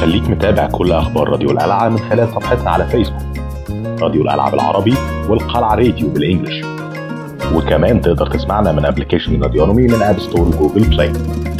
خليك متابع كل أخبار راديو القلعة من خلال صفحتنا على فيسبوك راديو القلعة بالعربي والقلعة راديو بالإنجلش وكمان تقدر تسمعنا من ابلكيشن راديونومي من اب ستور وجوجل بلاي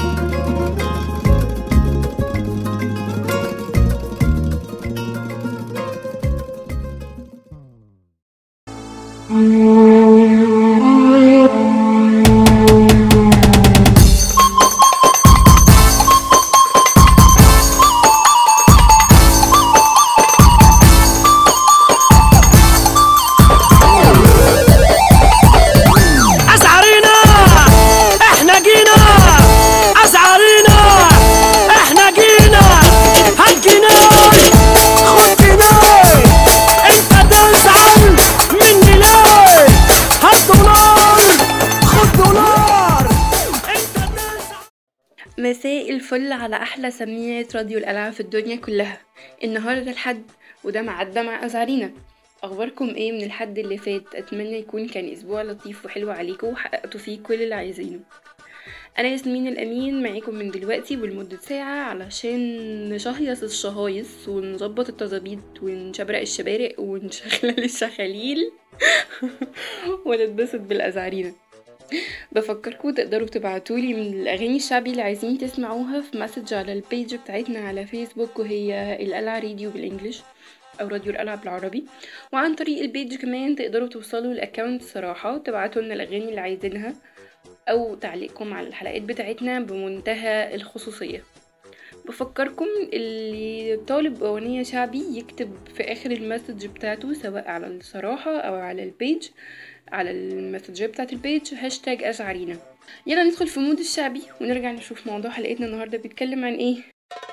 أزعرينا احنا جينا أزعرينا احنا جينا هات جنيه خد جنيه انت تزعل مني ليه هات دولار خد دولار انت تزعل مساء الفل على احلى سميعة راديو القلعة في الدنيا كلها النهاردة الحد وده معدى مع ازعرينا اخباركم ايه من الحد اللي فات اتمنى يكون كان اسبوع لطيف وحلو عليكم وحققتوا فيه كل اللي عايزينه انا ياسمين الامين معاكم من دلوقتي ولمدة ساعة علشان نشهيص الشهايص ونظبط التظابيط ونشبرق الشبارق ونشغل الشخاليل ونتبسط بالازعرينا بفكركم تقدروا تبعتولي من الاغاني الشعبي اللي عايزين تسمعوها في مسج على البيج بتاعتنا على فيسبوك وهي القلعة راديو بالانجلش او راديو القلعة بالعربي وعن طريق البيج كمان تقدروا توصلوا الاكونت صراحة وتبعتوا لنا الاغاني اللي عايزينها او تعليقكم على الحلقات بتاعتنا بمنتهى الخصوصية بفكركم اللي طالب اغنية شعبي يكتب في اخر المسج بتاعته سواء على الصراحة او على البيج على المسجات بتاعت البيج هاشتاج اشعرينا يلا ندخل في مود الشعبي ونرجع نشوف موضوع حلقتنا النهارده بيتكلم عن ايه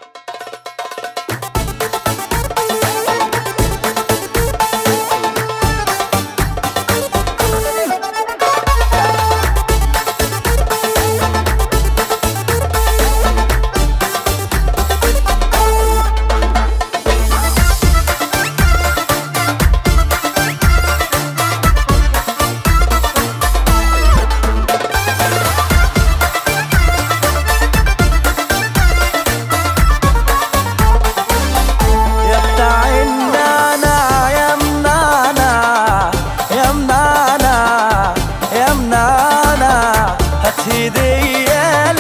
يا بتاع النانا يا منانا يا منانا يا منانا هات هدية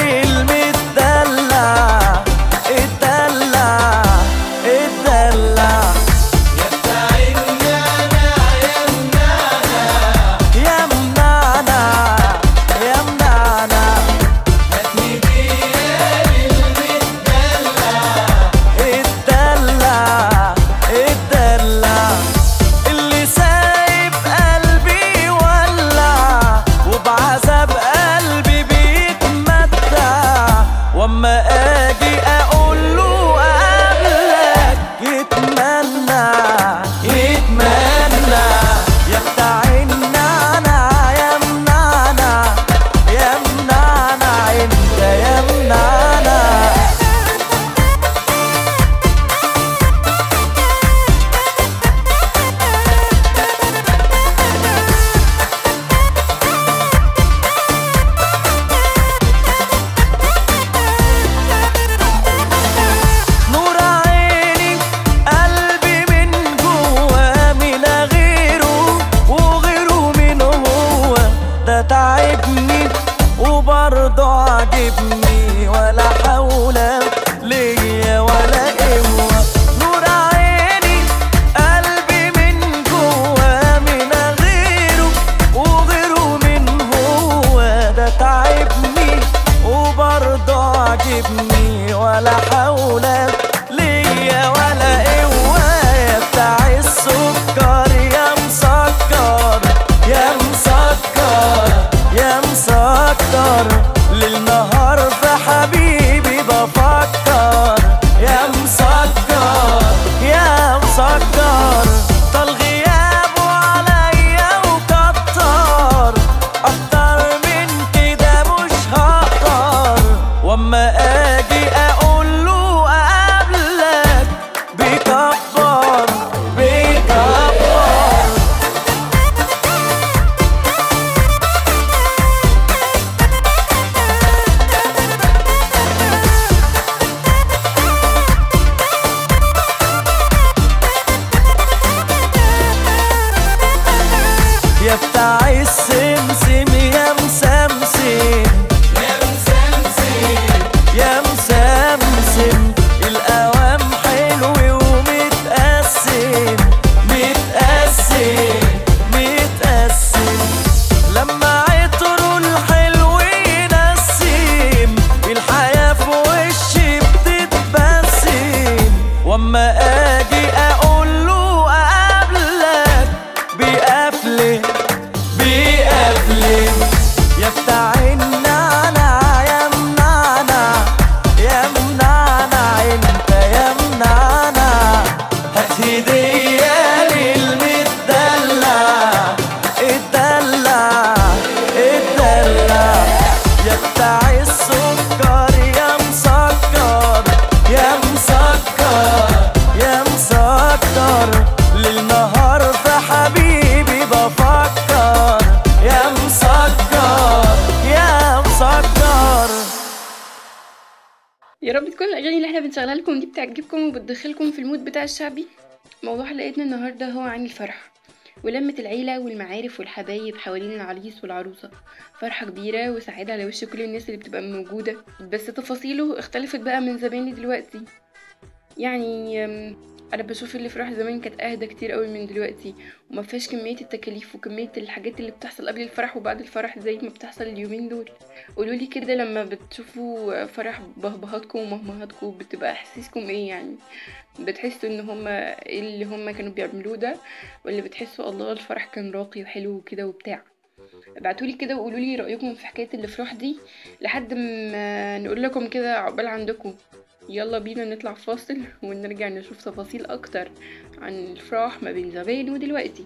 للمدلع الدلع الدلع يا بتاع النانا يا منانا يا منانا يا منانا هات هدية الدلع الدلع اللي سايب قلبي ولع وبعذاب قلبي بيتمتع واما اجي اقول له قبلك يتمنى يتمنى يا بتاع النانا يا منانا يا منانا انت يا منانا نور عيني قلبي من جوا من غيره وغيره من هو ده تعبني وبرضه عاجبني ولا حول ليا ولا قوة نور عيني قلبي من جوا من غيره وغيره من هو ده تعبني وبرضه عاجبني ولا حول ليا ولا قوة يا بتاع السكر يا مسكر يا مسكر يا مسكر للنهار في حبيبي بفكر يا مسكر يا مسكر طال غيابه عليا وكتر اكتر من كده مش هقدر واما اجي اقول له اقابلك بيكبر بيكبر يا رب تكون الاغاني اللي احنا بنشغلها لكم دي بتعجبكم وبتدخلكم في المود بتاع الشعبي موضوع حلقتنا النهارده هو عن الفرح ولمة العيلة والمعارف والحبايب حوالين العريس والعروسة فرحة كبيرة وسعادة على وش كل الناس اللي بتبقى موجودة بس تفاصيله اختلفت بقى من زمان لدلوقتي يعني أم، انا بشوف اللي فرح زمان كانت اهدى كتير قوي من دلوقتي وما فيهاش كمية التكاليف وكمية الحاجات اللي بتحصل قبل الفرح وبعد الفرح زي ما بتحصل اليومين دول قولولي كده لما بتشوفوا فرح بهبهاتكم ومهمهاتكم بتبقى احاسيسكم ايه يعني بتحسوا ان هما ايه اللي هما كانوا بيعملوه ده ولا بتحسوا الله الفرح كان راقي وحلو وكده وبتاع ابعتولي كده وقولولي رأيكم في حكاية الافراح دي لحد ما نقول لكم كده عقبال عندكم يلا بينا نطلع فاصل ونرجع نشوف تفاصيل اكتر عن الافراح ما بين زمان ودلوقتي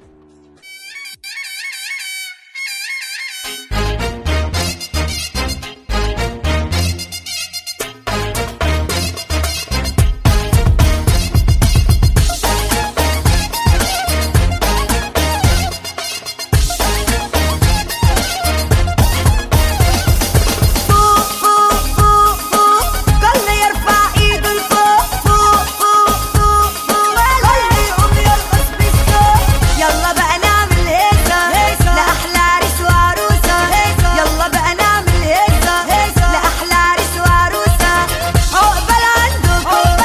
فوق فوق فوق فوق كل يرفع ايده لفوق فوق فوق فوق فوق كل يقوم يرقص بالسوق يلا بقى نعمل هيصة لأحلى عريس وعروسة يلا بقى نعمل هيصة لأحلى عريس وعروسة عقبال عندكم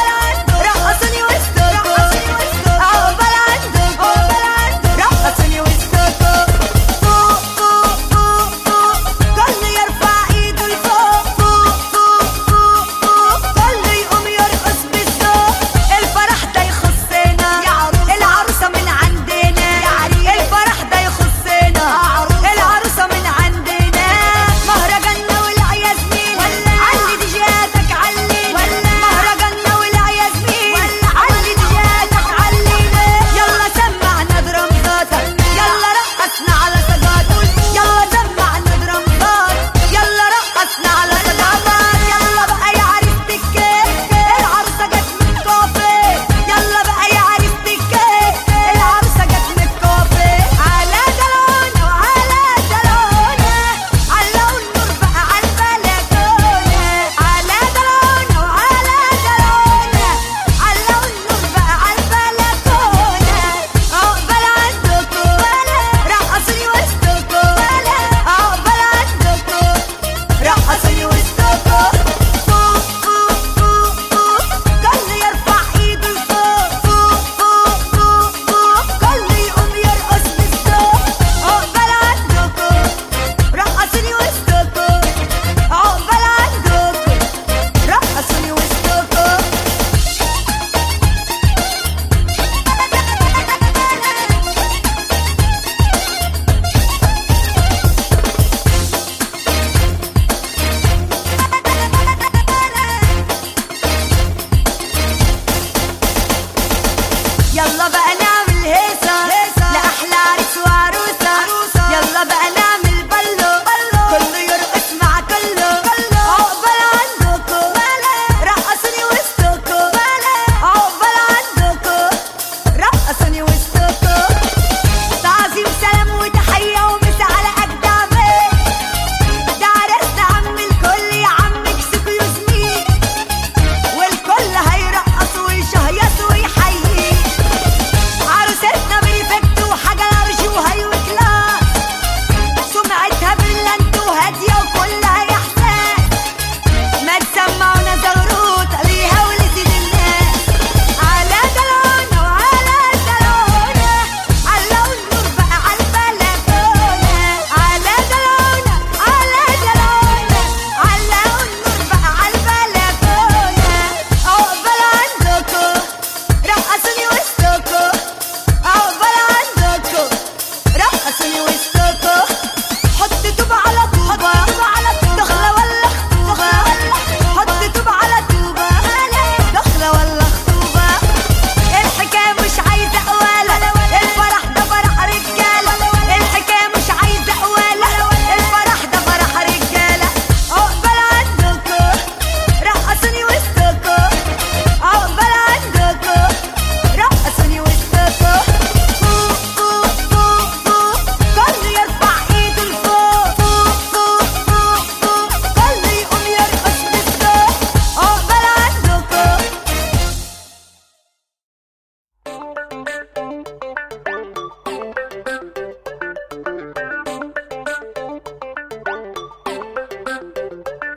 رقصوني وسطكم عقبال عندكم رقصوني وسطكم فوق فوق فوق فوق كل يرفع ايده لفوق فوق فوق فوق فوق كل يقوم يرقص بالذوق الفرح ده يخصنا العروسة من عندنا الفرح ده يخصنا العروسة من عندنا مهرجاننا والعيازمين علي ديجاتك علينا مهرجاننا والعيازمين علي ديجاتك علينا يلا سمعنا درامزات يلا رقصنا على سجاد يلا سمعنا درامزات يلا رقصنا على سجاد يلا بقى يا عريس الكيك العروسة جت من الكوفي يلا بقى يا عريس الكيك العروسة جت من الكوفي على دلونا وعلى دلونا علوا النور بقى على البلكونة على دلونا وعلى دلونا علوا النور بقى على البلكونة عقبال عندكم رقصوني وسطكم عقبال عندكم رقصوني وسطكم فوق فوق فوق فوق كل يرفع ايده لفوق فوق فوق فوق فوق كل يقوم يرقص بالذوق عقبال عندكم رقصوني وسطكم عقبال عندكم رقصوني وسطكم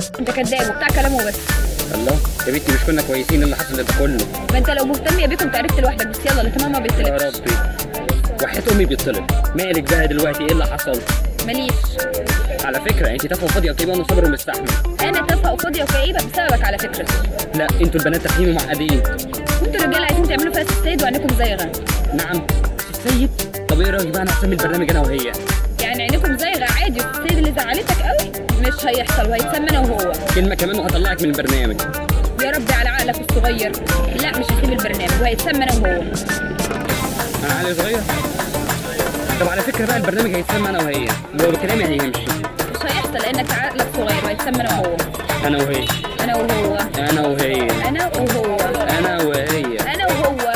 انت كذاب وبتاع كلامه بس الله يا بنتي مش كنا كويسين إيه اللي حصل ده كله ما انت لو مهتم يا بيكم انت عرفت لوحدك بس يلا الاهتمام ما يا بيطلبش ربي وحياة امي بيتصلب مالك بقى دلوقتي ايه اللي حصل ماليش على فكره انت تافهه فاضيه وكئيبه وانا صابر ومستحمل انا تافهه وفاضيه وكئيبه بسببك على فكره لا انتوا البنات تافهين ومعقدين انتوا الرجاله عايزين تعملوا فيها السيد وعنكم زيغه نعم السيد طب ايه رايك بقى انا هسمي البرنامج انا وهي يعني عينكم زيغه عادي والسيد اللي زعلتك قوي مش هيحصل وهيتسمى انا وهو كلمه كمان وهطلعك من البرنامج يا ربي على عقلك الصغير لا مش هسيب البرنامج وهيتسمى انا وهو انا عقلي صغير طب على فكره بقى البرنامج هيتسمى انا وهي لو كلامي هيمشي مش هيحصل لانك عقلك صغير وهيتسمى انا وهو انا وهي انا وهو انا وهي انا وهو انا وهي انا وهو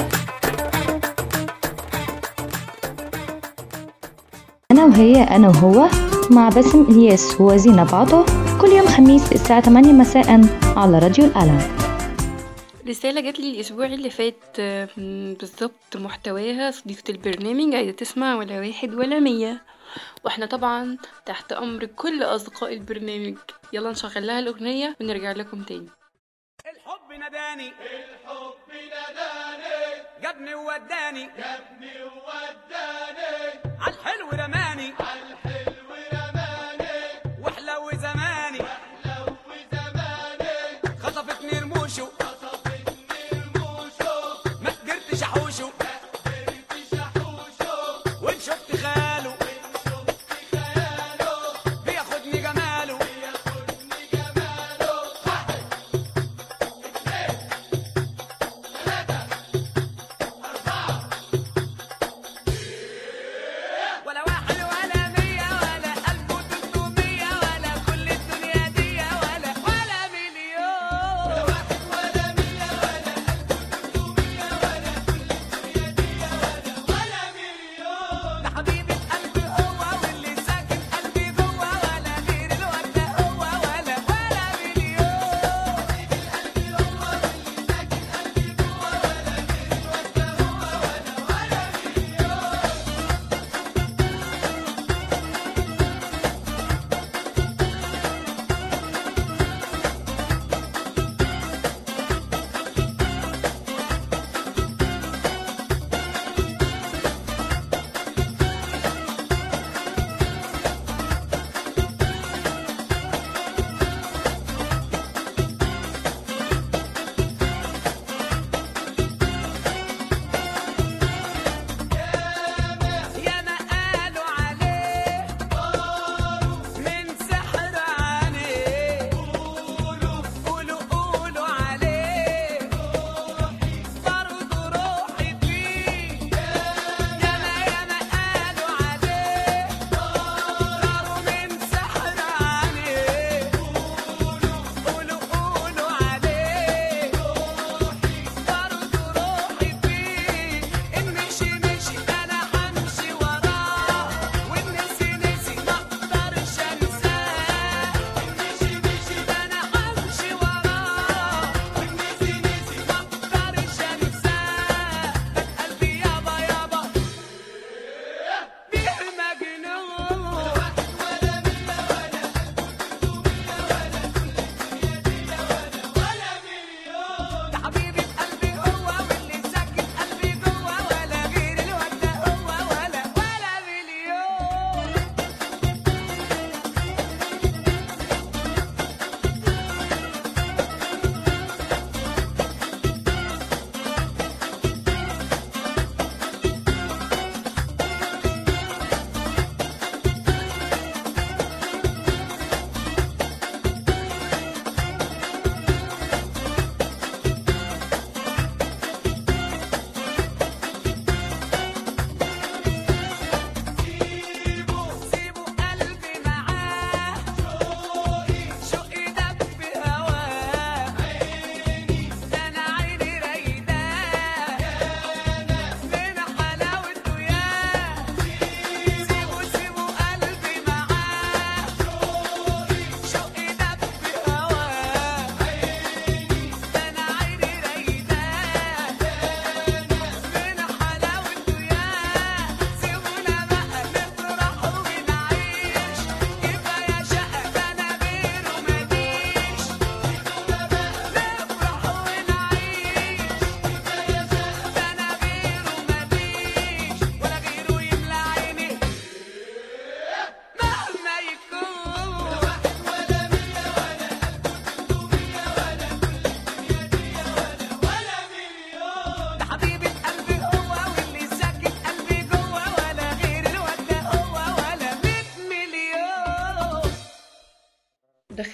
أنا وهي أنا وهو مع باسم إلياس وزينب عطا كل يوم خميس الساعة 8 مساء على راديو الألم رسالة جات لي الأسبوع اللي فات آه، م، بالظبط محتواها صديقة البرنامج عايزة تسمع ولا واحد ولا مية واحنا طبعا تحت أمر كل أصدقاء البرنامج يلا نشغل لها الأغنية ونرجع لكم تاني الحب نداني الحب نداني جابني ووداني جابني ووداني عالحلو رماني عالحلو رماني واحلو زماني واحلو زماني خطفتني رموشه خطفتني رموشه ما قدرتش احوشه ما قدرتش احوشه وان شفت خاله وان شفت خياله بياخدني جماله بياخدني جماله ولا واحد ولا مية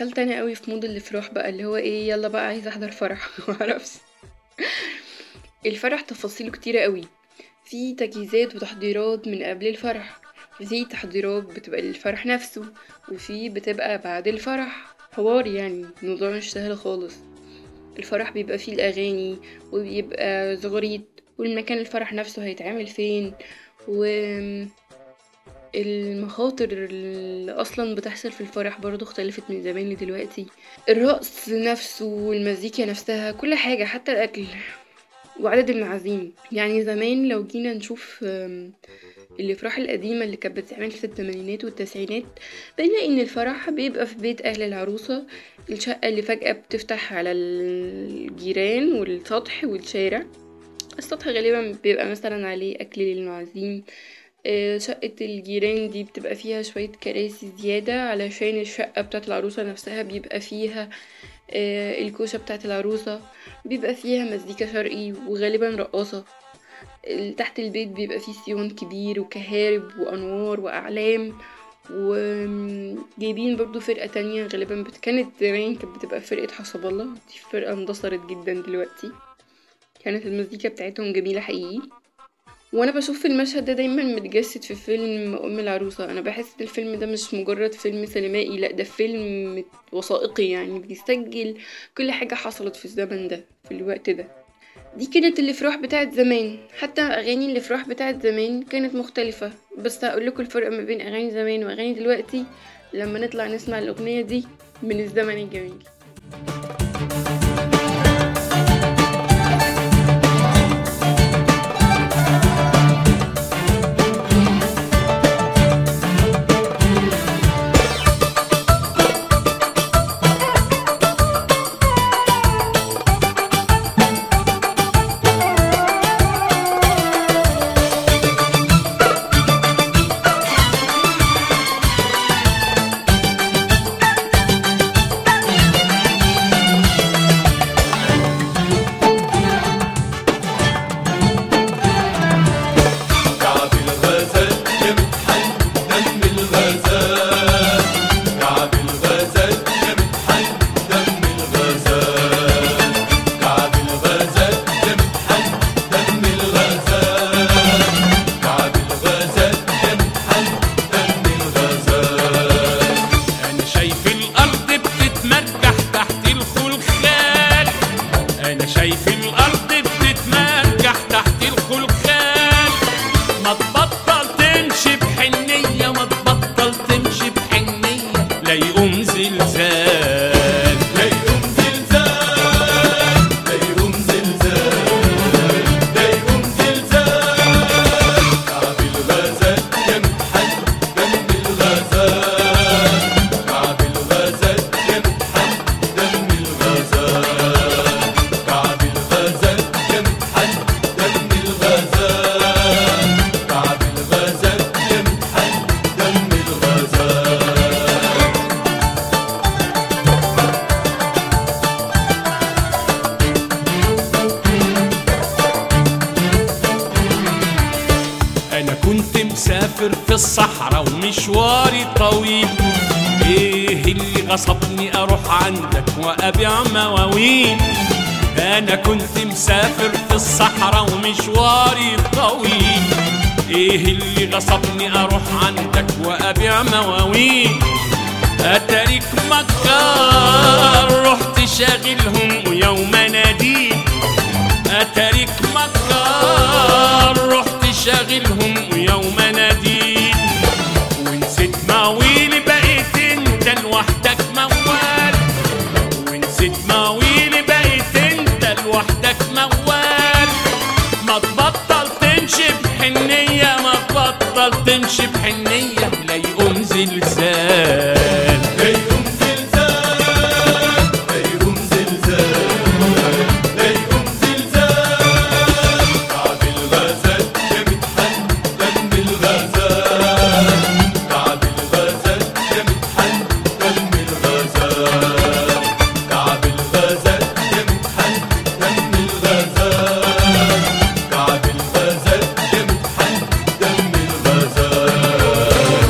دخلت انا قوي في مود الافراح بقى اللي هو ايه يلا بقى عايزه احضر فرح معرفش الفرح تفاصيله كتيرة قوي في تجهيزات وتحضيرات من قبل الفرح في تحضيرات بتبقى للفرح نفسه وفي بتبقى بعد الفرح حوار يعني الموضوع مش سهل خالص الفرح بيبقى فيه الأغاني وبيبقى زغاريت والمكان الفرح نفسه هيتعمل فين و المخاطر اللي اصلا بتحصل في الفرح برضو اختلفت من زمان لدلوقتي الرقص نفسه والمزيكا نفسها كل حاجة حتى الاكل وعدد المعازيم يعني زمان لو جينا نشوف آم، الافراح القديمة اللي كانت بتتعمل في الثمانينات والتسعينات بنلاقي ان الفرح بيبقى في بيت اهل العروسة الشقة اللي فجأة بتفتح على الجيران والسطح والشارع السطح غالبا بيبقى مثلا عليه اكل للمعازيم آه، شقة الجيران دي بتبقى فيها شوية كراسي زيادة علشان الشقة بتاعت العروسة نفسها بيبقى فيها آه، الكوشة بتاعت العروسة بيبقى فيها مزيكا شرقي وغالبا رقاصة ال- تحت البيت بيبقى فيه سيون كبير وكهارب وأنوار وأعلام وجايبين برضو فرقة تانية غالبا بت- كانت زمان كانت بتبقى فرقة حسب الله دي فرقة اندثرت جدا دلوقتي كانت المزيكا بتاعتهم جميلة حقيقي وانا بشوف المشهد ده دايما متجسد في فيلم ام العروسه انا بحس ان الفيلم ده مش مجرد فيلم سينمائي لا ده فيلم وثائقي يعني بيسجل كل حاجه حصلت في الزمن ده في الوقت ده دي كانت الافراح بتاعت زمان حتى اغاني الافراح بتاعت زمان كانت مختلفه بس هقول لكم الفرق ما بين اغاني زمان واغاني دلوقتي لما نطلع نسمع الاغنيه دي من الزمن الجميل كعب الغزال يا متحن دم الغزال كعب الغزال يا متحن دم الغزال كعب الغزال يا متحن دم الغزال كعب الغزال يا متحن دم الغزال انا شايف الارض بتتمرجح تحت الخلخال انا شايف الارض بتتمرجح تحت الخلخال ما تبطل تمشي بحنية ما تبطل تمشي بحنية لا يقوم زلزال لا يقوم زلزال لا يقوم زلزال لا يقوم زلزال كعب الغزال يا متحن دم الغزال كعب الغزال يا متحن دم الغزال كعب الغزال يا متحن دم الغزال كعب الغزال يا متحن دم الغزال انا كنت مسافر في الصحراء ومشواري طويل ايه اللي غصبني اروح عندك وابيع مواويل انا كنت مسافر في الصحراء ومشواري طويل ايه اللي غصبني اروح عندك وابيع مواويل اتاريك مكار رحت شاغلهم ويوم ناديك اتاريك مكار رحت شاغلهم ويوم ناديك ونسيت مواويلي بقيت انت لوحدك موال ونسيت مواويلي بقيت انت لوحدك موال ما تبطل تمشي بحنية ما تبطل تمشي بحنية لا يقوم زلزال لا يقوم زلزال لا يقوم زلزال لا يقوم زلزال كعب الغزال يا متحن دم الغزال كعب الغزال يا متحن دم الغزال كعب الغزال يا متحن دم الغزال كعب الغزال يا متحن دم الغزال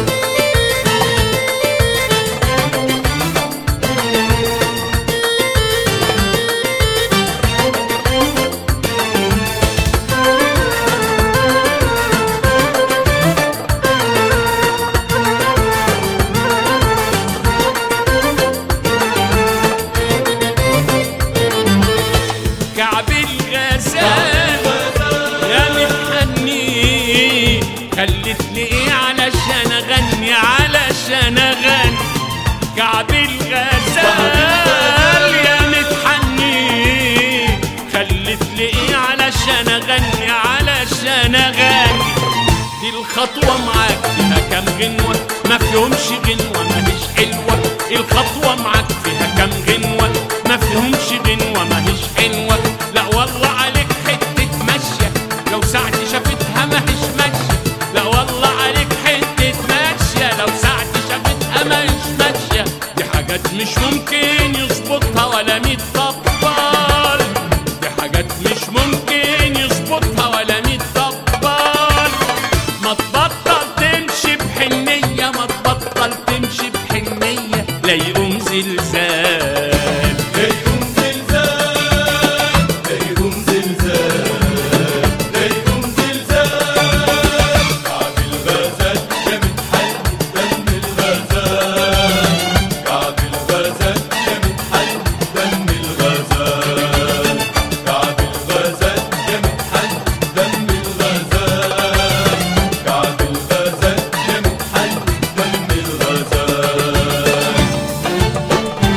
الخطوة معاك فيها كام غنوة ما فيهمش غنوة ماهيش حلوة الخطوة معاك فيها كام غنوة ما فيهمش غنوة ماهيش حلوة لا والله عليك حتة ماشية لو ساعتي شافتها ماهيش ماشية لا والله عليك حتة ماشية لو ساعتي شافتها ماهيش ماشية دي حاجات مش ممكن يظبطها ولا ميت طبال دي حاجات مش ممكن يظبطها ولا ميت طبال ما تبطل تمشي بحنية ما تبطل تمشي بحنية لا يقوم زلزال لا يقوم زلزال لا يقوم زلزال لا يقوم زلزال كعب الغزال يا متحل دم الغزال كعب الغزال يا متحل دم الغزال كعب الغزال يا متحل دم الغزال كعب الغزال يا متحل دم الغزال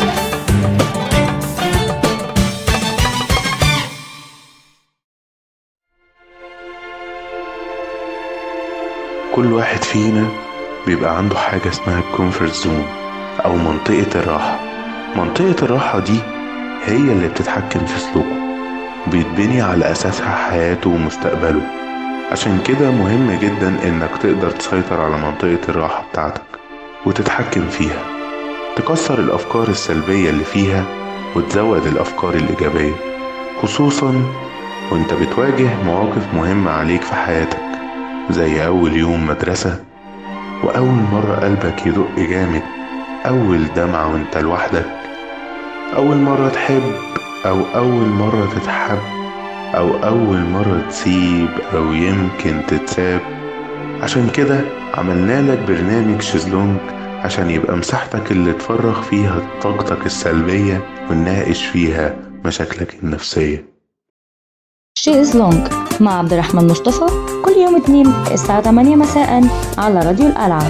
كل واحد فينا بيبقى عنده حاجة اسمها الكومفورت زون أو منطقة الراحة منطقة الراحة دي هي اللي بتتحكم في سلوكه بيتبني على أساسها حياته ومستقبله عشان كده مهم جدا إنك تقدر تسيطر على منطقة الراحة بتاعتك وتتحكم فيها تكسر الأفكار السلبية اللي فيها وتزود الأفكار الإيجابية خصوصا وانت بتواجه مواقف مهمة عليك في حياتك زي أول يوم مدرسة وأول مرة قلبك يدق جامد أول دمعة وانت لوحدك أول مرة تحب أو أول مرة تتحب أو أول مرة تسيب أو يمكن تتساب عشان كده عملنا لك برنامج شيزلونج عشان يبقى مساحتك اللي تفرغ فيها طاقتك السلبية ونناقش فيها مشاكلك النفسية شيز لونج مع عبد الرحمن مصطفى كل يوم اثنين الساعة 8 مساء على راديو القلعة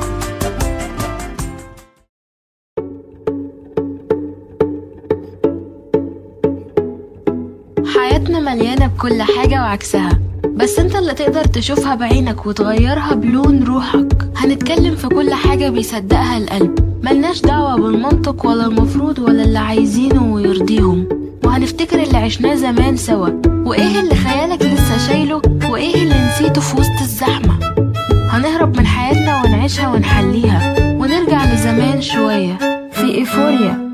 حياتنا مليانة بكل حاجة وعكسها بس انت اللي تقدر تشوفها بعينك وتغيرها بلون روحك هنتكلم في كل حاجة بيصدقها القلب ملناش دعوة بالمنطق ولا المفروض ولا اللي عايزينه ويرضيهم وهنفتكر اللي عشناه زمان سوا وايه اللي خيالك لسه شايله وايه اللي نسيته في وسط الزحمة هنهرب من حياتنا ونعيشها ونحليها ونرجع لزمان شوية في ايفوريا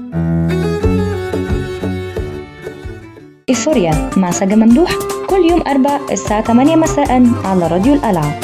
إيفوريا مع سجا ممدوح كل يوم أربع الساعة 8 مساء على راديو القلعة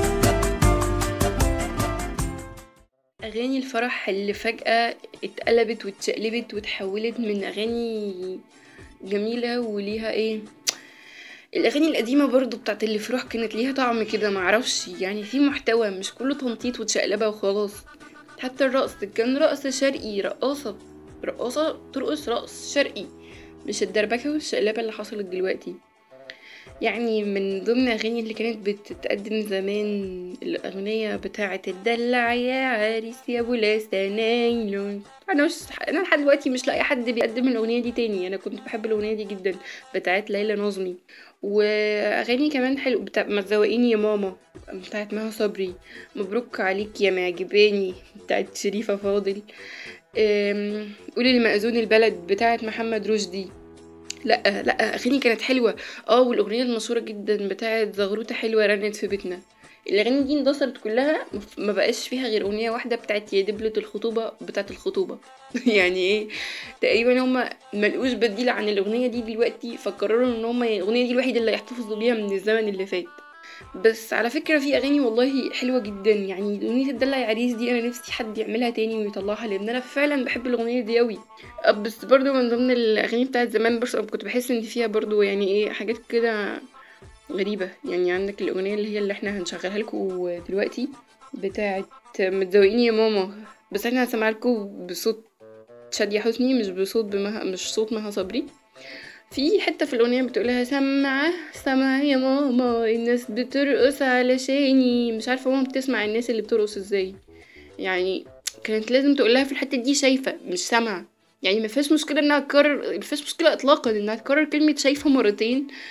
أغاني الفرح اللي فجأة اتقلبت واتشقلبت وتحولت من أغاني جميلة وليها ايه الأغاني القديمة برضو بتاعت اللي فرح كانت ليها طعم كده معرفش يعني في محتوى مش كله تنطيط وتشقلبة وخلاص حتى الرقص كان رقص شرقي رقاصة رقاصة ترقص رقص شرقي مش الدربكة والشقلبة اللي حصلت دلوقتي يعني من ضمن الأغاني اللي كانت بتتقدم زمان الأغنية بتاعة الدلع يا عريس يا ابو نايلون أنا مش أنا لحد دلوقتي مش لاقي حد بيقدم الأغنية دي تاني أنا كنت بحب الأغنية دي جدا بتاعة ليلى نظمي وأغاني كمان حلو بتاع ما تزوقيني يا ماما بتاعة مها صبري مبروك عليك يا معجباني بتاعة شريفة فاضل أم، قولي لمأذون البلد بتاعة محمد رشدي لا لا اغاني كانت حلوه اه والاغنيه المشهوره جدا بتاعه زغروطه حلوه رنت في بيتنا الاغاني دي اندثرت كلها مف- ما بقاش فيها غير اغنيه واحده بتاعت يا دبلة الخطوبه بتاعت الخطوبه يعني ايه تقريبا هما ملقوش بديل عن الاغنيه دي دلوقتي فقرروا ان هما الاغنيه دي الوحيده اللي يحتفظوا بيها من الزمن اللي فات بس على فكرة في أغاني والله حلوة جدا يعني أغنية الدلع يا عريس دي أنا نفسي حد يعملها تاني ويطلعها لأن أنا فعلا بحب الأغنية دي أوي أه، بس برضو من ضمن الأغاني بتاعت زمان بس كنت بحس إن فيها برضو يعني إيه حاجات كده غريبة يعني عندك الأغنية اللي هي اللي احنا هنشغلها لكم دلوقتي بتاعت متزوقيني يا ماما بس احنا هنسمعها لكم بصوت شادية حسني مش بصوت بمها مش صوت مها صبري في حتة في الأغنية بتقولها سمعة سمع يا ماما الناس بترقص علشاني مش عارفة ماما بتسمع الناس اللي بترقص ازاي يعني كانت لازم تقولها في الحتة دي شايفة مش سامعة يعني ما فيهاش مشكلة انها تكرر ما فيهاش مشكلة اطلاقا انها تكرر كلمة شايفة مرتين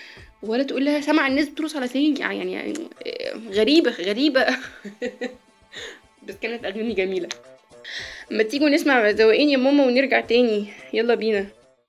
ولا تقول لها سامع الناس بترقص على سنين يعني, يعني غريبة غريبة بس كانت أغاني جميلة ما تيجوا نسمع زواقين يا ماما ونرجع تاني يلا بينا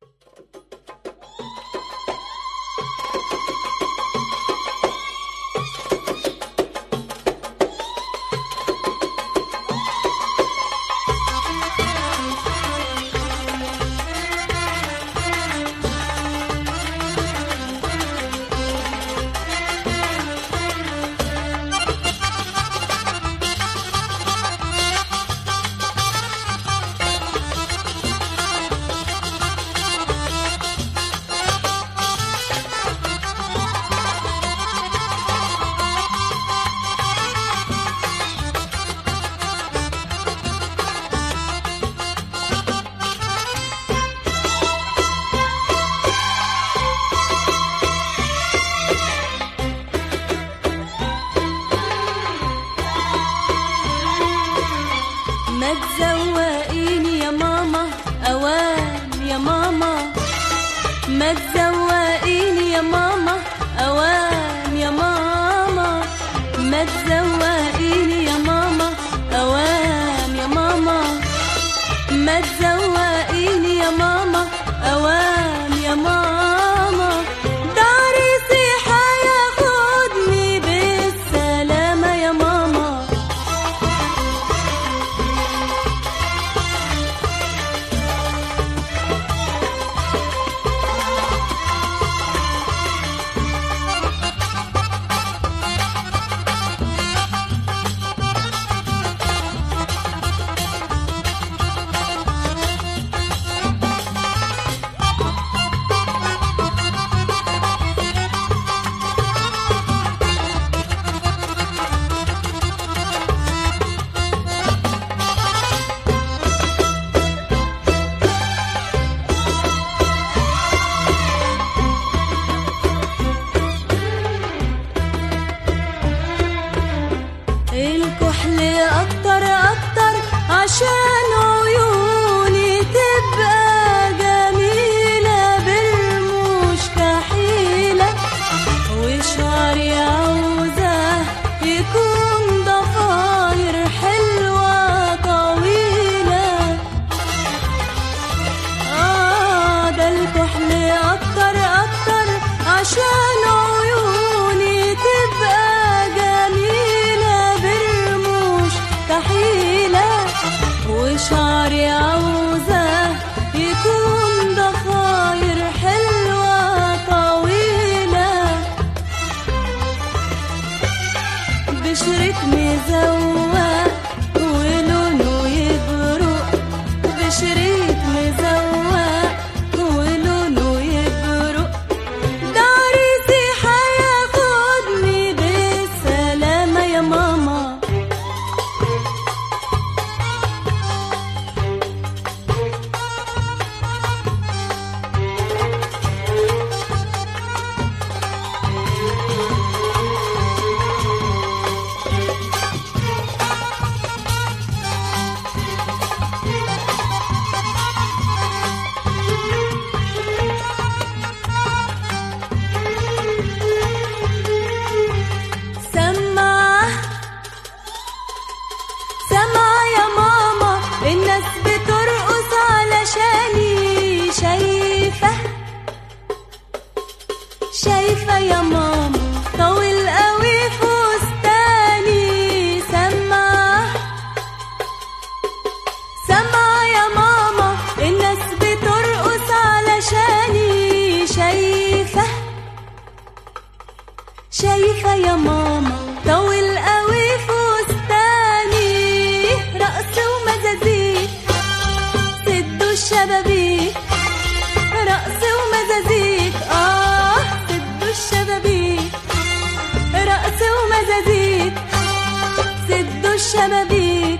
ما تزوقيني يا ماما اوام يا ماما ما تزوقيني يا ماما اوام يا ماما ما تزوقيني يا ماما اوام يا ماما ما تزوقيني يا ماما اوام يا ماما داري صيحة ياخدني بالسلامة يا ماما الكحل اكتر اكتر عشان عيوني تبقى جميلة بالمش كحيلة وشعري عاوزة يكون ضفاير حلوة طويلة آه ده الكحل أكتر أكتر عشان عيوني تبقى جميلة برموش كحيلة وشعري عاوزة يكون ضفاير حلوة طويلة بشرة مزوق ولونه يبرق بشريط مزوق ولونه يبرق داري سيحة ياخدني بالسلامة يا ماما سمع سمع يا ماما الناس بترقص علشاني شايفة شايفة يا ماما طويل قوي فستاني سمع سمع يا ماما الناس بترقص علشاني شايفة شايفة يا ماما طول قوي فستاني رقص ومزازيك سدوا الشبابيك رقص ومزازيك اه سدوا الشبابيك رقص ومزازيك سدوا الشبابيك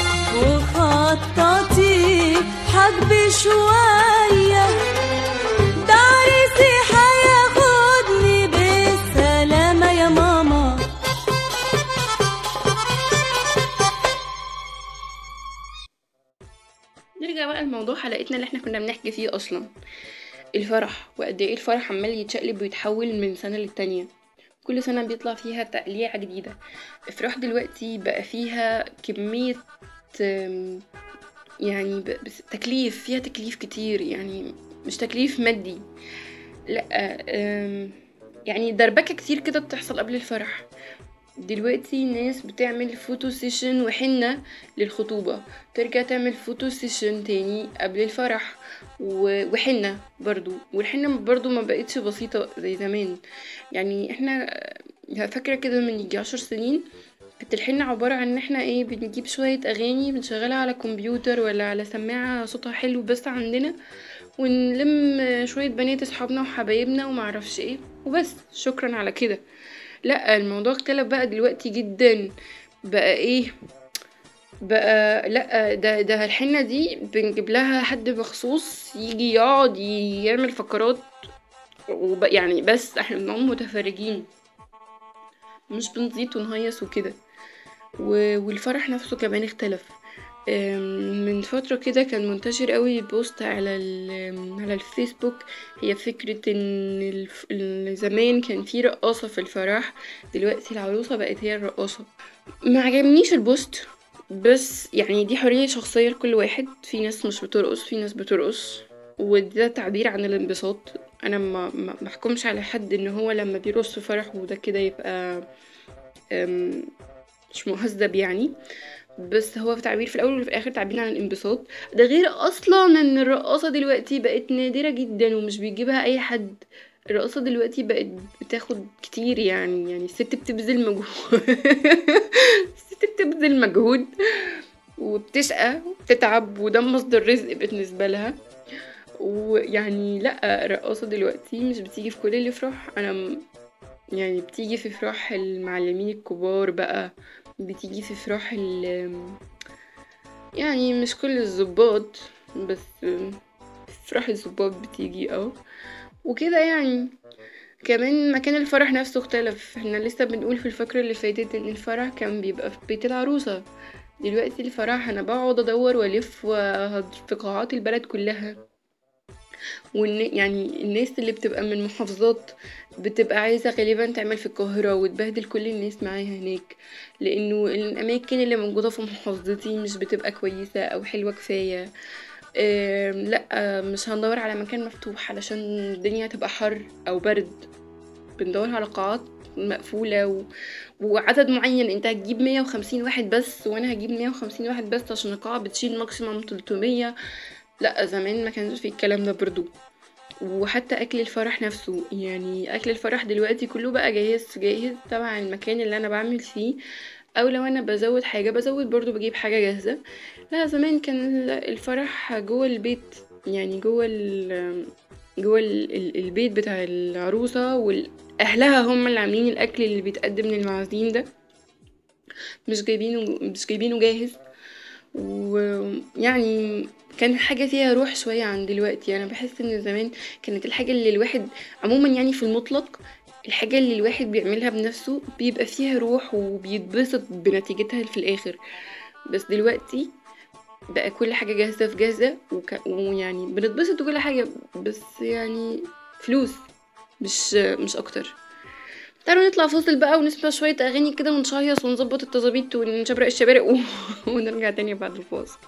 وخططي حجبي شوية داري سيحة ياخدني بالسلامة يا ماما نرجع بقى لموضوع حلقتنا اللي احنا كنا بنحكي فيه اصلا الفرح وقد ايه الفرح عمال يتشقلب ويتحول من سنة للتانية كل سنة بيطلع فيها تقليعة جديدة افراح دلوقتي بقى فيها كمية أم، يعني ب- بس تكليف فيها تكليف كتير يعني مش تكليف مادي لا أم، يعني دربكة كتير كده بتحصل قبل الفرح دلوقتي الناس بتعمل فوتو سيشن وحنة للخطوبة ترجع تعمل فوتو سيشن تاني قبل الفرح و- وحنة برضو والحنة برضو ما بقتش بسيطة زي زمان يعني احنا آه، فاكرة كده من يجي عشر سنين كانت الحنة عبارة عن ان احنا ايه بنجيب شوية اغاني بنشغلها على كمبيوتر ولا على سماعة صوتها حلو بس عندنا ونلم شوية بنات اصحابنا وحبايبنا ومعرفش ايه وبس شكرا على كده لا الموضوع اختلف بقى دلوقتي جدا بقى ايه بقى لا ده ده الحنة دي بنجيب لها حد مخصوص يجي يقعد يعمل فقرات وب... يعني بس احنا بنقعد متفرجين مش بنزيط ونهيص وكده و... والفرح نفسه كمان اختلف أم، من فترة كده كان منتشر قوي بوست على ال- على الفيسبوك هي فكرة ان الف- ال- زمان كان في رقاصة في الفرح دلوقتي العروسة بقت هي الرقاصة ما عجبنيش البوست بس يعني دي حرية شخصية لكل واحد في ناس مش بترقص في ناس بترقص وده تعبير عن الانبساط انا ما ما ما احكمش على حد ان هو لما بيرقص في فرح وده كده يبقى أم، مش مهذب يعني بس هو في تعبير في الاول وفي الاخر تعبير عن الانبساط ده غير اصلا ان الرقاصه دلوقتي بقت نادره جدا ومش بيجيبها اي حد الرقاصه دلوقتي بقت بتاخد كتير يعني يعني الست بتبذل مجهود الست بتبذل مجهود وبتشقى وبتتعب وده مصدر رزق بالنسبه لها ويعني لا الرقاصه دلوقتي مش بتيجي في كل الافراح انا م- يعني بتيجي في افراح المعلمين الكبار بقى بتيجي في افراح ال يعني مش كل الظباط بس في افراح الظباط بتيجي اه وكده يعني كمان مكان الفرح نفسه اختلف احنا لسه بنقول في الفقرة اللي فاتت ان الفرح كان بيبقى في بيت العروسة دلوقتي الفرح انا بقعد ادور والف وهد- في قاعات البلد كلها والن... يعني الناس اللي بتبقى من محافظات بتبقى عايزة غالبا تعمل في القاهرة وتبهدل كل الناس معاها هناك لأنه الأماكن اللي موجودة في محافظتي مش بتبقى كويسة أو حلوة كفاية أم، لا مش هندور على مكان مفتوح علشان الدنيا تبقى حر أو برد بندور على قاعات مقفولة و... وعدد معين انت هتجيب 150 واحد بس وانا هجيب 150 واحد بس عشان القاعة بتشيل ماكسيموم 300 لا زمان ما كانش في الكلام ده برضو وحتى اكل الفرح نفسه يعني اكل الفرح دلوقتي كله بقى جاهز جاهز تبع المكان اللي انا بعمل فيه او لو انا بزود حاجه بزود برضو بجيب حاجه جاهزه لا زمان كان ال- الفرح جوه البيت يعني جوه ال جوه ال- ال- البيت بتاع العروسه واهلها هم اللي عاملين الاكل اللي بيتقدم للمعازيم ده مش جايبينه مش جايبينه جاهز ويعني كان حاجة فيها روح شوية عن دلوقتي أنا بحس إن زمان كانت الحاجة اللي الواحد عموما يعني في المطلق الحاجة اللي الواحد بيعملها بنفسه بيبقى فيها روح وبيتبسط بنتيجتها في الآخر بس دلوقتي بقى كل حاجة جاهزة في جاهزة وك... ويعني بنتبسط وكل حاجة بس يعني فلوس مش مش أكتر تعالوا نطلع فاصل بقى ونسمع شوية أغاني كده ونشيص ونظبط التظابيط ونشبرق الشبارق و... ونرجع تاني بعد الفاصل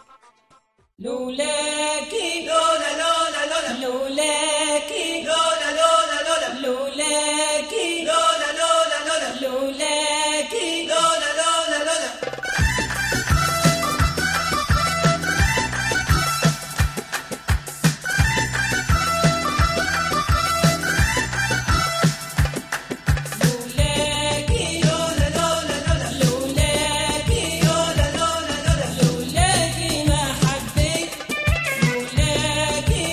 لولاكي لولا لولا لولا لولاكي لولا لولا لولا لولاكي لولا لولا لولا لولاكي لولا لولا لولا لولاكي لولا لولا لولا لولاكي لولا لولا لولا لولاكي ما حبيت لولاكي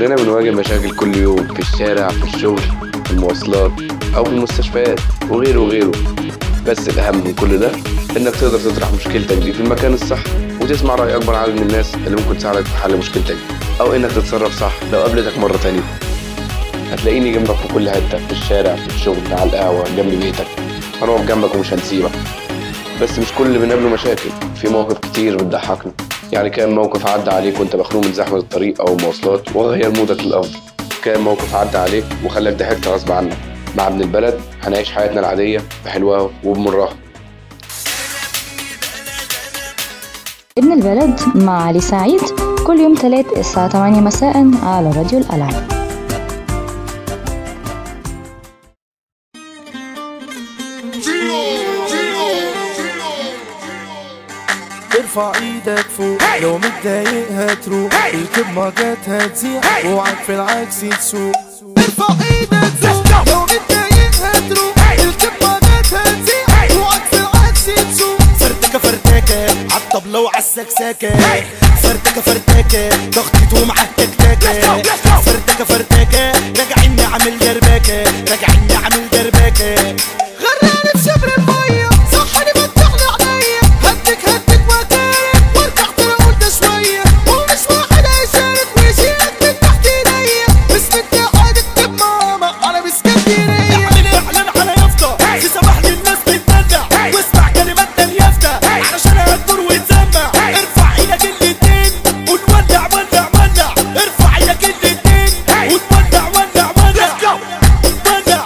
كلنا بنواجه مشاكل كل يوم في الشارع في الشغل في المواصلات أو في المستشفيات وغيره وغيره بس الأهم من كل ده إنك تقدر تطرح مشكلتك دي في المكان الصح وتسمع رأي أكبر عدد من الناس اللي ممكن تساعدك في حل مشكلتك دي أو إنك تتصرف صح لو قابلتك مرة تانية هتلاقيني جنبك في كل حتة في الشارع في الشغل على القهوة جنب بيتك هنقف جنبك ومش هنسيبك بس مش كل اللي بنقابله مشاكل في مواقف كتير بتضحكنا يعني كان موقف عدى عليك وانت مخنوق من زحمة الطريق أو المواصلات وغير مودك للأفضل كان موقف عدى عليك وخلاك ضحكت غصب عنك مع ابن البلد هنعيش حياتنا العادية بحلوها وبمرها ابن البلد مع علي سعيد كل يوم تلات الساعة 8 مساء على راديو الألعاب ارفع ايدك فوق لو متضايق هتروح الكبمجات هتزيح اوعك في العكس تسوق ارفع ايدك فوق لو متضايق هتروح الكبمجات هتزيح اوعك في العكس تسوق فرتكه فرتكه عالطبلة وعالسكسكة فرتكه فرتكه ضغطت ومعاه تكتكة فرتكه فرتكه راجعين نعمل دربكة راجعين نعمل دربكة غرقاني في شبر المية صحني فتحلي عينيا هدك هدك وكالك وارجع ترى قلت شوية ومش واحد هيشارك ويشيلك من تحت ايديا باسم اتحاد الكب ماما انا باسكندرية اعمل اعلان على يافطة في سماح للناس بتدلع واسمع كلمات اليافطة علشان هتدور وتسمع ارفع ايدك الاتنين ونولع ولع ولع ارفع ايدك الاتنين ونولع ولع ولع ولع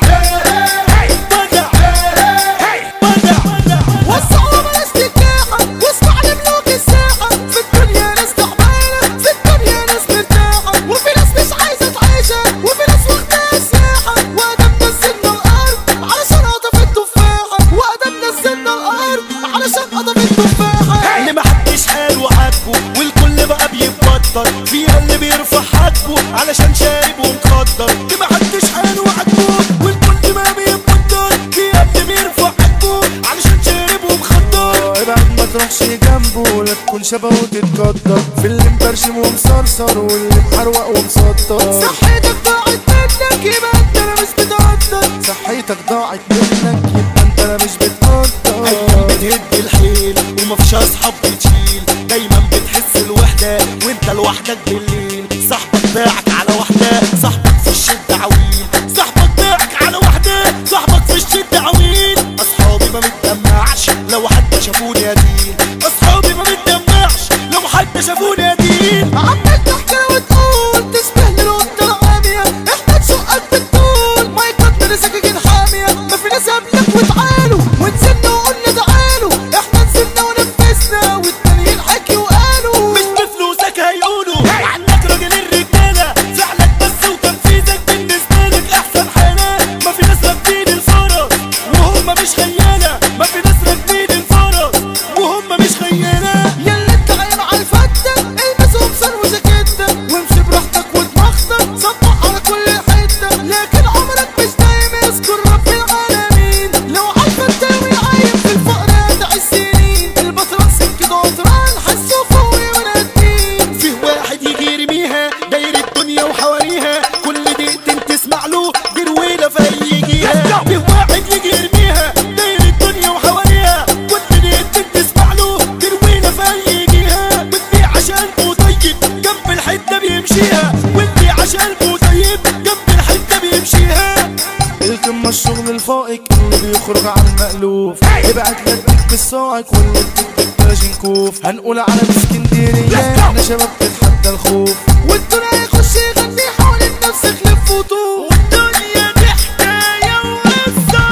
وسعوا بلاش تتلاحى واسمع لملوك الساحة في الدنيا ناس تعبانة في الدنيا ناس مرتاحة وفي ناس مش عايزة تعيشها وفي ناس واخداها سياحة وأدم نزلنا الأرض علشان قطف التفاحة وأدم نزلنا الأرض علشان قطف التفاحة اللي محدش حاله عاجبه والكل بقى بيتبطل فيها اللي بيرفع حاجبه علشان شارب ومخدر اللي محدش حاله عاجبه والكل ما بيتبطل فيها اللي بيرفع حاجبه علشان شارب ومخدر ابعد ما تروحش جنبه لا تكون شبهه وتتقدر في اللي مبرشم ومصرصر واللي محروق ومسطر صحتك ضاعت منك يبقى انت انا مش بتقدر صحتك ضاعت منك يبقى انت انا مش بتقدر ايام بتهد الحيل ومفيش اصحاب بتشيل دايما بتحس الوحده وانت لوحدك بالليل صاحبك باعك على واحده صاحبك في الشده عويل صاحبك باعك على واحده صاحبك في الشده عويل اصحابي ما بتدمعش لو حد شافوني يدين اصحابي ما بتدمعش لو حد شافوني يدين عمال تحكي وتقول تشبه للقطة العامية احنا تشقك بالطول ما يقدر سكاكين حامية ما في ناس قبلك وتعالوا ونزلنا وقلنا تعالوا احنا نزلنا ونفذنا والتانيين حكي وقالوا مش بفلوسك هيقولوا عنك راجل الرجاله فعلك بس وتنفيذك بالنسبه لك احسن حاله ما في ناس راكبين الفرس وهم مش خياله ما في ناس راكبين الفرس وهم مش خياله يلا انت عايم على الفتة البس قمصان وجاكيتة وامشي براحتك ودماغتك صبح على كل حتة لكن عمرك مش دايم يذكر رب العالمين لو عارفة تساوي عايم في الفقر هتعيش سنين البطران سكة قطران حسوا فوقي ونادين فيه واحد يجي يرميها داير الدنيا وحواليها كل دقيقتين تسمع له دي رويله في يجيها فيه واحد يجي يرميها داير الدنيا وحواليها كل دقيقتين تسمع له دي رويله في يجيها واللي عشان طيب جنب الحته بيمشيها واللي عشان طيب جنب الحته بيمشيها القمة الشغل الفائق اللي بيخرج عن المألوف ابعت لك بالصاعق واللي بتكتب كلاشينكوف هنقول على اسكندرية احنا شباب تتحدى الخوف والدنيا يخش يغني حوالين نفسك لف وطوف والدنيا دي حكايه وقصه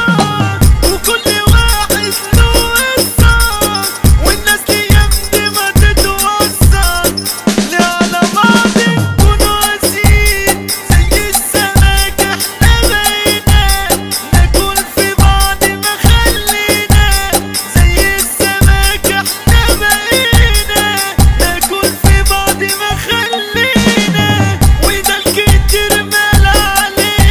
وكل واحد له قصه والناس دي يمضي ما تتوصل لا على بعض نكونوا قاسيين زي السمك احنا بقينا ناكل في بعض ما خلينا زي السمك احنا بقينا ناكل في بعض ما خلينا وده الكتير مال علينا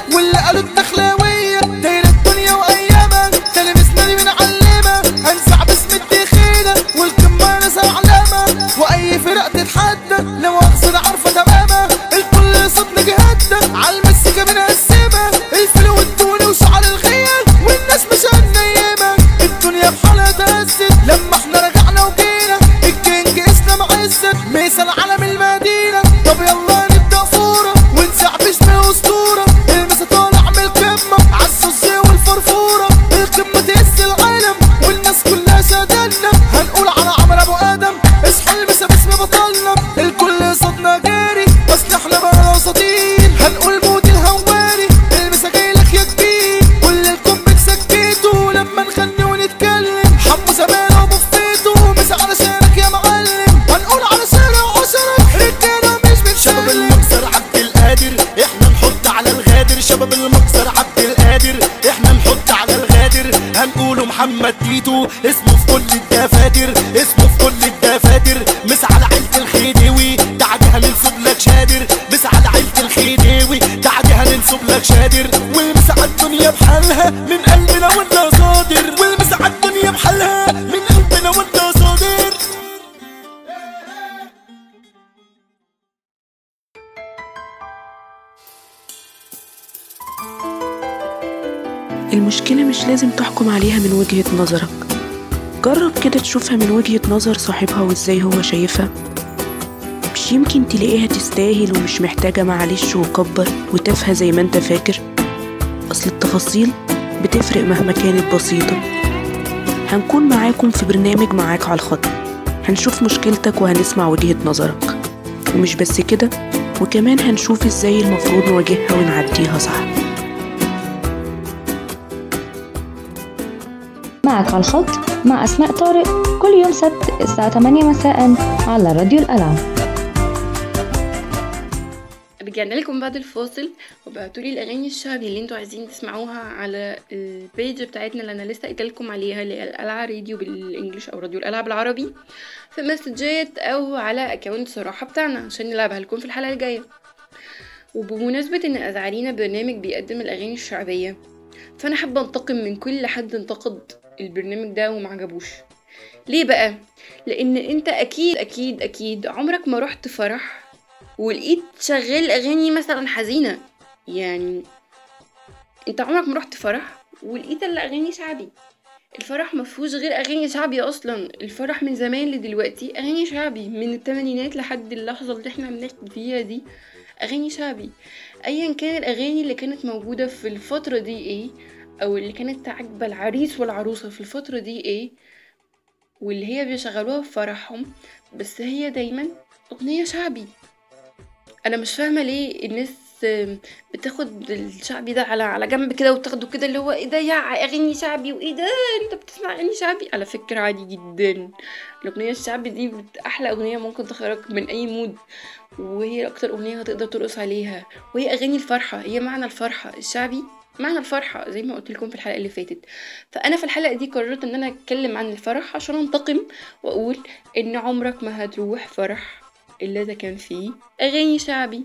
واللي قالوا الدخلاوية داير الدنيا وأيامها تلبسنا دي بنعلمها هنزع باسم الدخيلة والقمة ناس أعلامها وأي فرق تتحدى لو أقصد عارفة تماما الكل صوتنا جهدنا عالمزيكا بنقسمها الفلو والدوني وشعر الخيل والناس مش هنيمة الدنيا بحالها تهزت لما احنا رجعنا وجينا الكينج اسلام عزت مثل علم المدينة طب يلا نبدأ فورة ونزع باسم أسطورة المسا طالع من القمة عالسوسية والفرفورة القمة تهز العالم والناس كلها شادلنا هنقول على عمر أبو آدم اصحى المسا باسم بطلنا الكل صدنا جاري اصل احنا بقى اساطير هنقول مود الهواري المسا جايلك يا كبير كل الكم سكيتوا لما نغني ونتكلم حمو زمان وبفيته مسا على شارك يا معلم هنقول على شارع وشرف رجاله مش بتشارك شباب المكسر عبد القادر احنا نحط على الغادر شباب المكسر عبد القادر احنا نحط على الغادر هنقوله محمد تيتو اسمه في كل الدفاتر اسمه في كل الدفاتر مس على عيلة الخديوي تعدي هننسب لك شادر مس على عيلة الخديوي تعدي هننسب لك شادر والمس على الدنيا بحالها من قلبنا وانت صادر والمس على الدنيا بحالها من قلبنا وانت صادر المشكلة مش لازم تحكم عليها من وجهة نظرك جرب كده تشوفها من وجهة نظر صاحبها وازاي هو شايفها مش يمكن تلاقيها تستاهل ومش محتاجة معلش وكبر وتافهة زي ما انت فاكر أصل التفاصيل بتفرق مهما كانت بسيطة هنكون معاكم في برنامج معاك على الخط هنشوف مشكلتك وهنسمع وجهة نظرك ومش بس كده وكمان هنشوف ازاي المفروض نواجهها ونعديها صح معك على الخط مع أسماء طارق كل يوم سبت الساعة 8 مساء على راديو الألعاب رجعنا لكم بعد الفاصل وبعتولي الاغاني الشعبي اللي انتوا عايزين تسمعوها على البيج بتاعتنا اللي انا لسه قايله لكم عليها اللي هي القلعه راديو بالانجلش او راديو القلعه بالعربي في مسجات او على اكونت صراحه بتاعنا عشان نلعبها لكم في الحلقه الجايه وبمناسبه ان ازعرينا برنامج بيقدم الاغاني الشعبيه فانا حابه انتقم من كل حد انتقد البرنامج ده وما عجبوش ليه بقى لان انت اكيد اكيد اكيد عمرك ما رحت فرح ولقيت شغال اغاني مثلا حزينه يعني انت عمرك ما رحت فرح ولقيت الا اغاني شعبي الفرح ما فيهوش غير اغاني شعبي اصلا الفرح من زمان لدلوقتي اغاني شعبي من الثمانينات لحد اللحظه اللي احنا بنحكي فيها دي اغاني شعبي ايا كان الاغاني اللي كانت موجوده في الفتره دي ايه او اللي كانت عاجبه العريس والعروسه في الفتره دي ايه واللي هي بيشغلوها في فرحهم بس هي دايما اغنيه شعبي انا مش فاهمه ليه الناس بتاخد الشعبي ده على على جنب كده وتاخده كده اللي هو ايه ده يا اغاني شعبي وايه ده انت بتسمع اغاني شعبي على فكره عادي جدا الاغنيه الشعبي دي بت- احلى اغنيه ممكن تخرج من اي مود وهي اكتر اغنيه هتقدر ترقص عليها وهي اغاني الفرحه هي معنى الفرحه الشعبي معنى الفرحة زي ما قلت لكم في الحلقة اللي فاتت فأنا في الحلقة دي قررت إن أنا أتكلم عن الفرح عشان أنتقم وأقول إن عمرك ما هتروح فرح إلا إذا كان فيه أغاني شعبي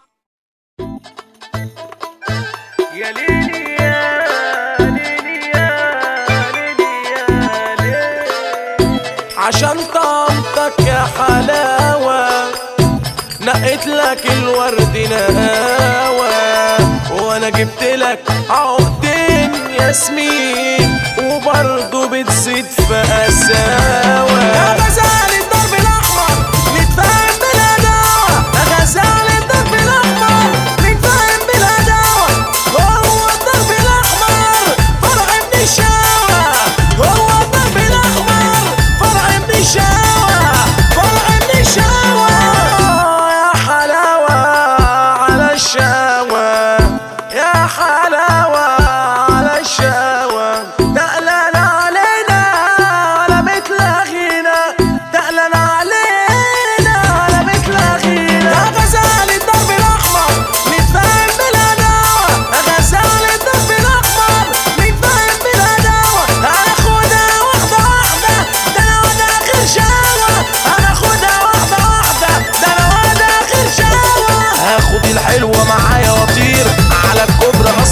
يا ليلي يا ليلي يا ليلي يا ليلي عشان طعمتك يا حلاوة نقيت لك الورد نهاوة وانا جبت لك عقدين ياسمين وبرضه بتزيد في قساوة يا غزال الدرب الأحمر نتفاهم بلا دعوة يا غزال الدرب الأحمر نتفاهم بلا دعوة هو الدرب الأحمر فرع من الشاوة هو الدرب الأحمر فرع من الشاوة فرع من الشاوة يا حلاوة على الشاوة يا حلاوة على الشاوة تقلل علينا على مثل أخينا تقلل علينا على مثل أخينا يا غزال الدرب الأحمر نتفاهم بلا دعوة يا غزال الدرب الأحمر نتفاهم بلا دعوة هناخدها واحدة واحدة ده أنا واد آخر شاوة هناخدها واحدة واحدة ده أنا واد آخر شاوة هاخد الحلوة معايا وأطير على الكوبري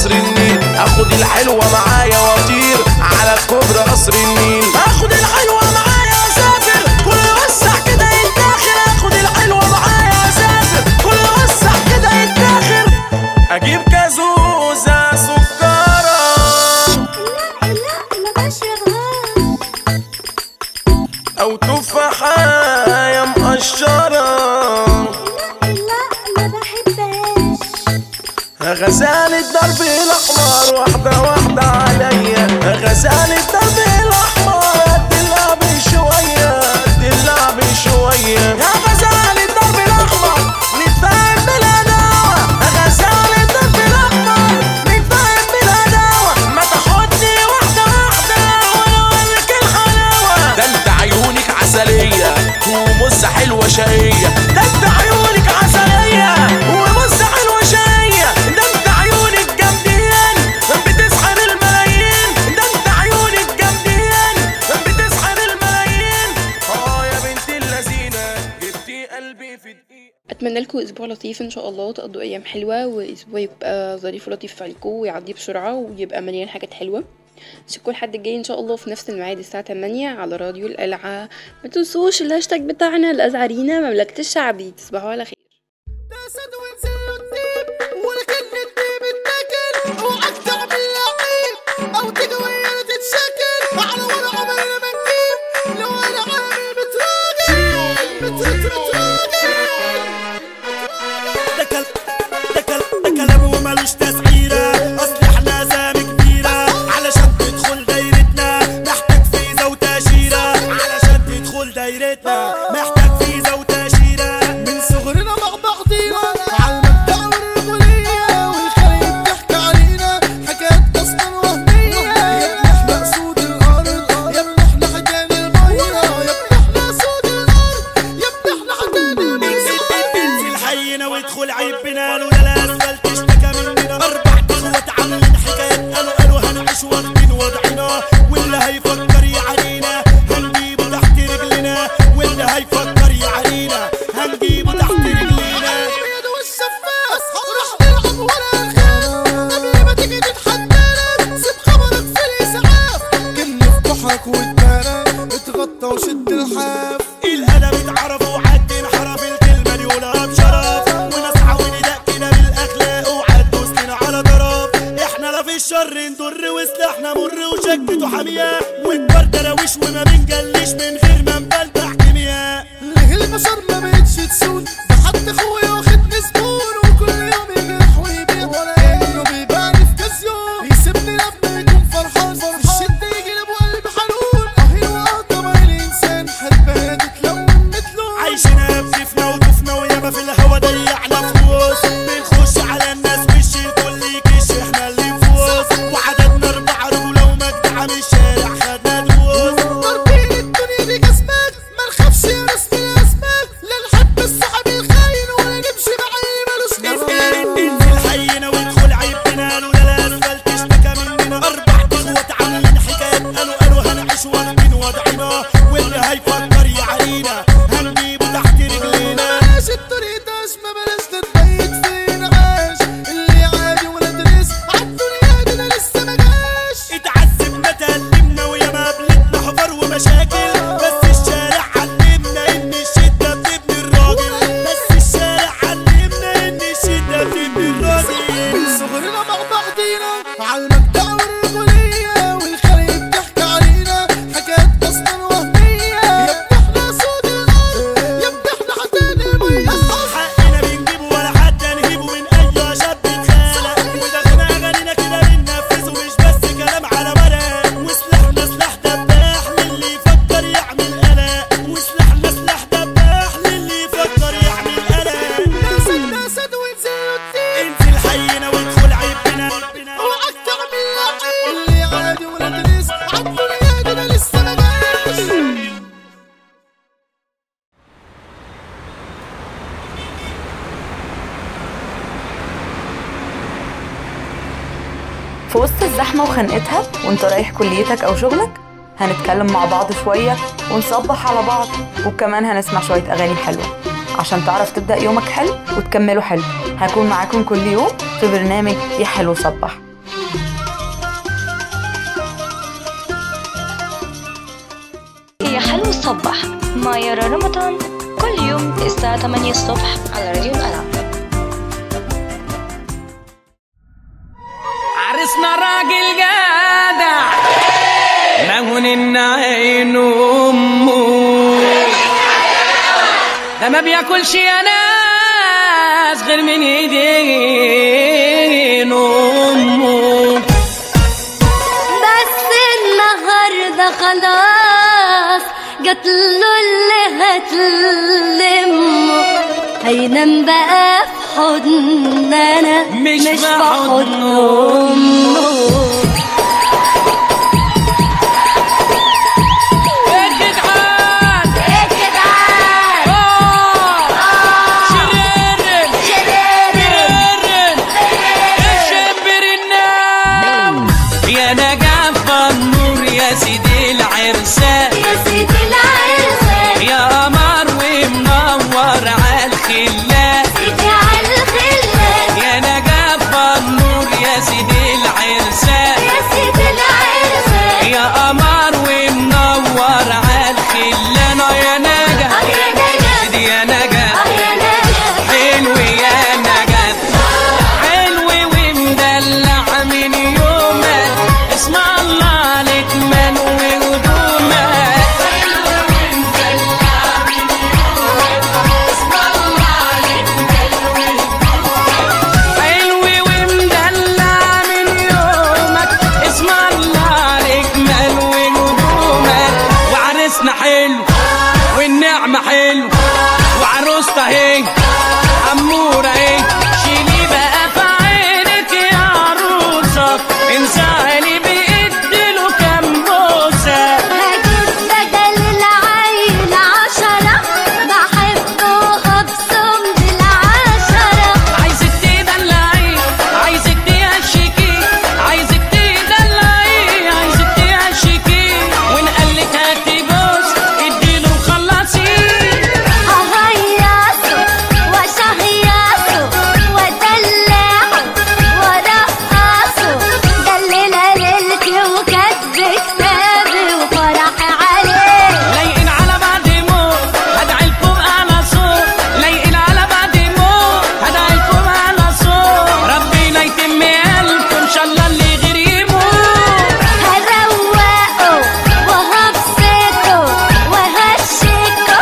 اخد الحلوة معايا واطير على كوبري قصر النيل اخد الحلوة معايا اسافر كل وسع كده يتاخر اخد الحلوة معايا اسافر كل وسع كده يتاخر اجيب كازوزة سكرة او تفاحة مقشرة غزال الدرب الاحمر واحدة واحدة عليا غزال الدرب الاحمر قد اللعب شوية قد اللعب شوية يا غزال الدرب الاحمر نتفاهم بالهداوة غزال الدرب الاحمر نتفاهم بالهداوة ما تاخدني واحدة واحدة وانا اوريك الحلاوة ده انت عيونك عسلية ومزة حلوة شقية ده انت عيونك عسلية ومزة حلوة شقية ده انت عيونك جامدين بتسحر الملايين ده انت عيونك جامدين بتسحر الملايين اه يا بنت اللذينة جبتي قلبي في دقيقة اتمنى لكم اسبوع لطيف ان شاء الله تقضوا ايام حلوه واسبوع يبقى ظريف ولطيف عليكم ويعدي بسرعه ويبقى مليان حاجات حلوه اشوفكم الحد الجاي ان شاء الله في نفس الميعاد الساعه 8 على راديو القلعه ما تنسوش الهاشتاج بتاعنا الازعرينا مملكه الشعبي تصبحوا على خير ولكن الديب اتاكل اوعك تعمل لعيب او تجي ويا تتشكل على ورا عمرنا ما نجيب لو انا عامل بتراجل ده كل ده كل ده كلام ومالوش تسعيرة أصل احنا زام كبيرة علشان تدخل دايرتنا محتاج فيزا وتأشيرة علشان تدخل دايرتنا محتاج فيزا وتأشيرة من صغرنا مع بعضينا على المبدأ والرجولية والخليج بتحكي علينا حكايات أصلا وهمية يا ابن احنا أسود الأرض يا ابن احنا حجان المية يا ابن احنا أسود الأرض يا ابن احنا حجان المية انزل حينا وادخل عيب بنا لولا الاسفلت اشتكى مننا اربع اخوات عاملين حكايات قالوا قالوا هنعيش واخدين وضعنا واللي هيفكر يعانينا هنجيبه تحت رجلنا واللي هيفكر يعانينا هنجيبه تحت رجلنا الابيض والشفاف روح نلعب ولا نخاف قبل ما تيجي تتحدانا سيب خبرك في الاسعاف كن في بحرك واتبارى اتغطى وشد الحاف الادب اتعرف وعد انحرف الكلمه دي قولها بشرف ونسعى وندق كده بالاخلاق وعد وسطنا على طرف احنا لا في الشر نضر وسلاحنا مر وشكته حاميه وكبر دراويش وما بنجليش من غير ما نبلبع كيمياء ليه البشر ما بقتش تسود ده حد اخويا واخدني زبون وكل يوم يجرح ويبيع ولا انه بيبان في كاس يوم يسيبني لما يكون فرحان في الشدة يقلب وقلب حنون اهي الوقت طبع الانسان حربها تتلون مثله عايشنا بكيفنا وطفنا وياما في الهوا ضيعنا فلوس بنخش على الناس وش الكل يكش احنا اللي نفوز وعددنا اربع رجوله ومجدعه من الشارع خدنا دروس ضاربين الدنيا دي جسمك ما نخافش يا رسم الاسماك لا نحب الصاحب الخاين ولا نمشي مع اللي ملوش لازمه انزل حينا وادخل عيبنا لولا الاسفلت اشتكى مننا اربع اخوات عاملين حكايات قالوا قالوا هنعيش واخدين وضعنا واللي هيفكر يعانينا هنجيبه تحت رجلينا بلاش الطريق داش ما بلاش تتبيت في انعاش اللي عادي ولا تريس عالدنيا دي انا لسه ما جاش اتعذبنا تألمنا وياما قابلتنا حفر ومشاكل بس الشارع علمنا ان الشدة بتبني الراجل بس الشارع علمنا ان الشدة بتبني الراجل من صغرنا مع بعضينا على المبدأ والرجولية والخليج بتحكي علينا حكايات أصلا وهمية يا ابن احنا سود الأرض يا ابن احنا حداد المية حقنا بنجيبه ولا حتى نهيبه من اي شاب اتخانق ودخلنا اغانينا كده بننفذه مش بس كلام على ورق وسلاحنا سلاح دباح للي يفكر يعمل قلق وسلاحنا سلاح دباح للي يفكر يعمل قلق ناسد ناسد وانزل انزل حينا وادخل عيبنا اوعك تعمل لعيب اللي عادي ولا تريس عالدنيا دي انا لسه ما جاش في وسط الزحمة وخنقتها وانت رايح كليتك أو شغلك هنتكلم مع بعض شوية ونصبح على بعض وكمان هنسمع شوية أغاني حلوة عشان تعرف تبدأ يومك حلو وتكمله حلو هكون معاكم كل يوم في برنامج يا حلو صبح صبح مع يارا رمضان كل يوم الساعة 8 الصبح على راديو الألعاب عرسنا راجل جدع مهون النعين امه ده ما بياكلش يا ناس غير من ايدين امه بس النهاردة خلاص جات له اللي هتلمه هينام بقى في حضننا مش مش في في حضن حضن أمه يا نجف النور يا سيدي العرسان يا سيدي العرسان يا قمر ومنور عالخلان سيدي عالخلان يا نجف النور يا سيدي العرسان يا سيدي العرسان يا قمر ومنور عالخلان آه يا نجف آه يا نجف. سيدي يا نجف آه يا نجف. حلو يا نجف حلو ومدلع من يومك اسم الله عليك من وهدومك حلو ومدلع من يومك اسم الله عليك مال وهدومك وعرسنا حلو والنعمة حلو وعروسته اهي أمورة اهي شيلي بقى في عينك يا عروسة انساني بإديله كام بوسة هجيب بدل العين عشرة بحبه أبصم بالعشرة عايزك تدلعي عايزك تهشكي عايزك تدلعي عايزك تهشكي وان قالك هتبوس اديله وخلصيه ههيصه واشهيصه وادلعه وارقصه ده الليلة ليلتي وكاتب كتابي وفرحي عليه لايقين على بعض موت هدعي لكم على صوت لايقين على بعض موت هدعي لكم على صوت ربنا يتم قلبكم ان شاء الله اللي غير يموت هروقه وهبسطه وهشكه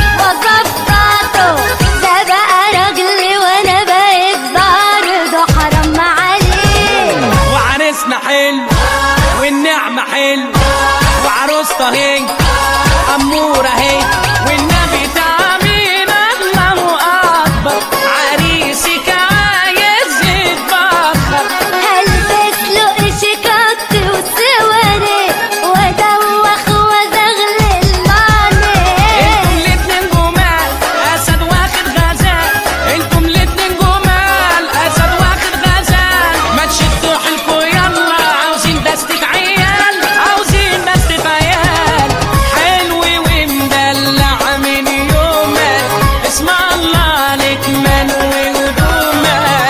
وظبطه ده بقى راجلي وانا بقيت برضه حرام عليه وعرسنا حلو والنعمة حلو وعروسته اهي أمورة اهي والنبي تعمين الله أكبر عريسك عايز يتبخر هلبس له اشكات وسواري وادوخ وازغلل انتم عليه الاتنين جمال أسد واخد غزال انتم الاتنين جمال أسد واخد غزال ما تشدوا حيلكوا يلا عاوزين دستة عيال عاوزين دستة عيال حلو ومدلع من يومك اسم الله عليك من وهدومك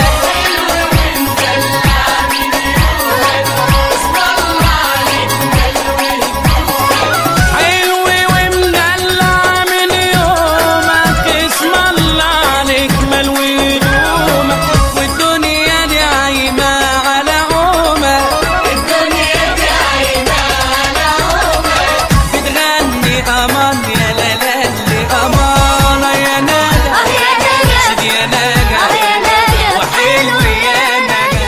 حلو ومدلع من يومك اسم الله عليك مال وهدومك والدنيا دي عايمة على عمك الدنيا دي عايمة على عمك بتغني أمان يا لا لا اللي أمانة يا نجا سيدي يا نجا وحلو يا نجا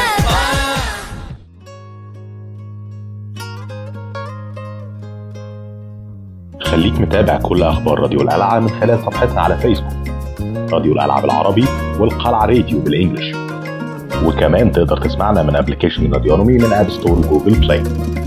خليك متابع كل اخبار راديو القلعه من خلال صفحتنا على فيسبوك راديو القلعه بالعربي والقلعه راديو بالانجلش وكمان تقدر تسمعنا من ابلكيشن راديونومي من اب ستور وجوجل بلاي